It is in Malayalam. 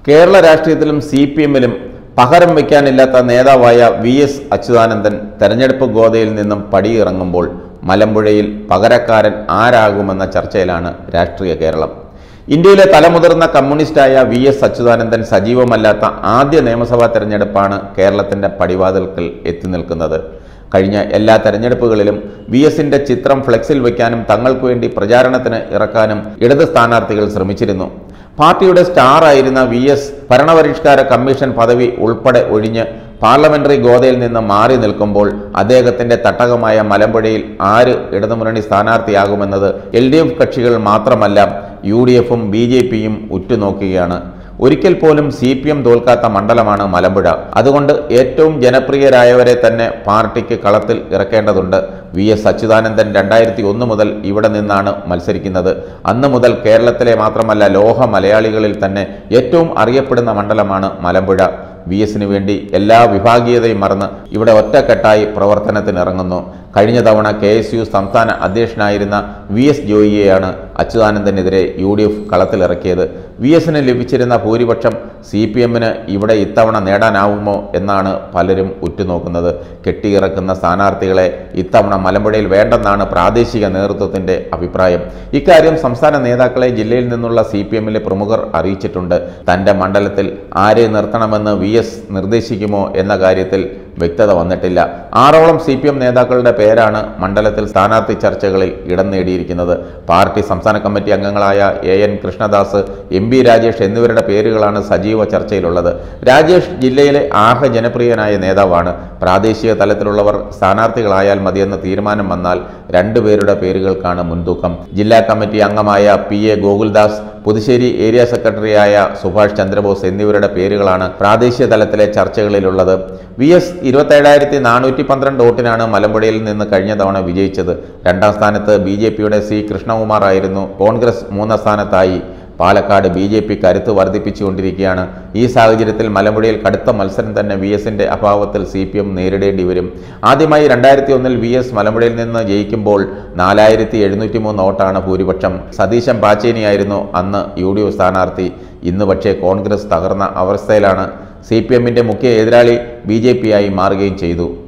കേരള രാഷ്ട്രീയത്തിലും സി പി എമ്മിലും പകരം വയ്ക്കാനില്ലാത്ത നേതാവായ വി എസ് അച്യുതാനന്ദൻ തെരഞ്ഞെടുപ്പ് ഗോതയിൽ നിന്നും പടിയിറങ്ങുമ്പോൾ മലമ്പുഴയിൽ പകരക്കാരൻ ആരാകുമെന്ന ചർച്ചയിലാണ് രാഷ്ട്രീയ കേരളം ഇന്ത്യയിലെ തലമുതിർന്ന കമ്മ്യൂണിസ്റ്റായ വി എസ് അച്യുതാനന്ദൻ സജീവമല്ലാത്ത ആദ്യ നിയമസഭാ തെരഞ്ഞെടുപ്പാണ് കേരളത്തിന്റെ പടിവാതിൽക്കൽ എത്തി നിൽക്കുന്നത് കഴിഞ്ഞ എല്ലാ തെരഞ്ഞെടുപ്പുകളിലും വി എസിന്റെ ചിത്രം ഫ്ലെക്സിൽ വയ്ക്കാനും തങ്ങൾക്ക് വേണ്ടി പ്രചാരണത്തിന് ഇറക്കാനും ഇടത് സ്ഥാനാർത്ഥികൾ ശ്രമിച്ചിരുന്നു പാർട്ടിയുടെ സ്റ്റാർ ആയിരുന്ന വി എസ് ഭരണപരിഷ്കാര കമ്മീഷൻ പദവി ഉൾപ്പെടെ ഒഴിഞ്ഞ് പാർലമെന്ററി ഗോതയിൽ നിന്ന് മാറി നിൽക്കുമ്പോൾ അദ്ദേഹത്തിന്റെ തട്ടകമായ മലമ്പുഴയിൽ ആര് ഇടതുമുന്നണി സ്ഥാനാർത്ഥിയാകുമെന്നത് എൽ ഡി എഫ് കക്ഷികൾ മാത്രമല്ല യു ഡി എഫും ബി ജെ പിയും ഉറ്റുനോക്കുകയാണ് ഒരിക്കൽ പോലും സി പി എം തോൽക്കാത്ത മണ്ഡലമാണ് മലമ്പുഴ അതുകൊണ്ട് ഏറ്റവും ജനപ്രിയരായവരെ തന്നെ പാർട്ടിക്ക് കളത്തിൽ ഇറക്കേണ്ടതുണ്ട് വി എസ് അച്യുതാനന്ദൻ രണ്ടായിരത്തി ഒന്ന് മുതൽ ഇവിടെ നിന്നാണ് മത്സരിക്കുന്നത് അന്ന് മുതൽ കേരളത്തിലെ മാത്രമല്ല ലോക മലയാളികളിൽ തന്നെ ഏറ്റവും അറിയപ്പെടുന്ന മണ്ഡലമാണ് മലമ്പുഴ വി എസിന് വേണ്ടി എല്ലാ വിഭാഗീയതയും മറന്ന് ഇവിടെ ഒറ്റക്കെട്ടായി പ്രവർത്തനത്തിനിറങ്ങുന്നു കഴിഞ്ഞ തവണ കെ എസ് യു സംസ്ഥാന അധ്യക്ഷനായിരുന്ന വി എസ് ജോയിയെയാണ് അച്യുതാനന്ദനെതിരെ യു ഡി എഫ് കളത്തിലിറക്കിയത് വി എസിന് ലഭിച്ചിരുന്ന ഭൂരിപക്ഷം സി പി എമ്മിന് ഇവിടെ ഇത്തവണ നേടാനാവുമോ എന്നാണ് പലരും ഉറ്റുനോക്കുന്നത് കെട്ടിയിറക്കുന്ന സ്ഥാനാർത്ഥികളെ ഇത്തവണ മലമ്പുഴയിൽ വേണ്ടെന്നാണ് പ്രാദേശിക നേതൃത്വത്തിന്റെ അഭിപ്രായം ഇക്കാര്യം സംസ്ഥാന നേതാക്കളെ ജില്ലയിൽ നിന്നുള്ള സി പി എമ്മിലെ പ്രമുഖർ അറിയിച്ചിട്ടുണ്ട് തന്റെ മണ്ഡലത്തിൽ ആരെ നിർത്തണമെന്ന് വി എസ് നിർദ്ദേശിക്കുമോ എന്ന കാര്യത്തിൽ വ്യക്തത വന്നിട്ടില്ല ആറോളം സി പി എം നേതാക്കളുടെ പേരാണ് മണ്ഡലത്തിൽ സ്ഥാനാർത്ഥി ചർച്ചകളിൽ ഇടം നേടിയിരിക്കുന്നത് പാർട്ടി സംസ്ഥാന കമ്മിറ്റി അംഗങ്ങളായ A N Krishnadas M B Rajesh എന്നിവരുടെ പേരുകളാണ് സജീവ ചർച്ചയിലുള്ളത് രാജേഷ് ജില്ലയിലെ ആകെ ജനപ്രിയനായ നേതാവാണ് പ്രാദേശിക തലത്തിലുള്ളവർ സ്ഥാനാർത്ഥികളായാൽ മതിയെന്ന തീരുമാനം വന്നാൽ രണ്ടുപേരുടെ പേരുകൾക്കാണ് മുൻതൂക്കം ജില്ലാ കമ്മിറ്റി അംഗമായ P A Gokuldas Puthussery area സെക്രട്ടറിയായ സുഭാഷ് ചന്ദ്രബോസ് എന്നിവരുടെ പേരുകളാണ് പ്രാദേശിക തലത്തിലെ ചർച്ചകളിലുള്ളത് വി എസ് ഇരുപത്തേഴായിരത്തി നാനൂറ്റി പന്ത്രണ്ട് വോട്ടിനാണ് മലമ്പുഴയിൽ നിന്ന് കഴിഞ്ഞ തവണ വിജയിച്ചത് രണ്ടാം സ്ഥാനത്ത് ബി ജെ പിയുടെ സി കൃഷ്ണകുമാർ ആയിരുന്നു കോൺഗ്രസ് മൂന്നാം സ്ഥാനത്തായി പാലക്കാട് ബി ജെ പി കരുത്ത് വർദ്ധിപ്പിച്ചുകൊണ്ടിരിക്കുകയാണ് ഈ സാഹചര്യത്തിൽ മലമ്പുഴയിൽ കടുത്ത മത്സരം തന്നെ വി എസിന്റെ അഭാവത്തിൽ സി പി എം നേരിടേണ്ടി വരും ആദ്യമായി രണ്ടായിരത്തി ഒന്നിൽ വി എസ് മലമ്പുഴയിൽ നിന്ന് ജയിക്കുമ്പോൾ നാലായിരത്തി എഴുന്നൂറ്റി മൂന്ന് വോട്ടാണ് ഭൂരിപക്ഷം സതീശൻ പാച്ചേനിയായിരുന്നു അന്ന് യു ഡി എഫ് സ്ഥാനാർത്ഥി ഇന്ന് പക്ഷേ കോൺഗ്രസ് തകർന്ന അവസ്ഥയിലാണ് സി പി എമ്മിന്റെ മുഖ്യ എതിരാളി ബി ജെ പി ആയി മാറുകയും ചെയ്തു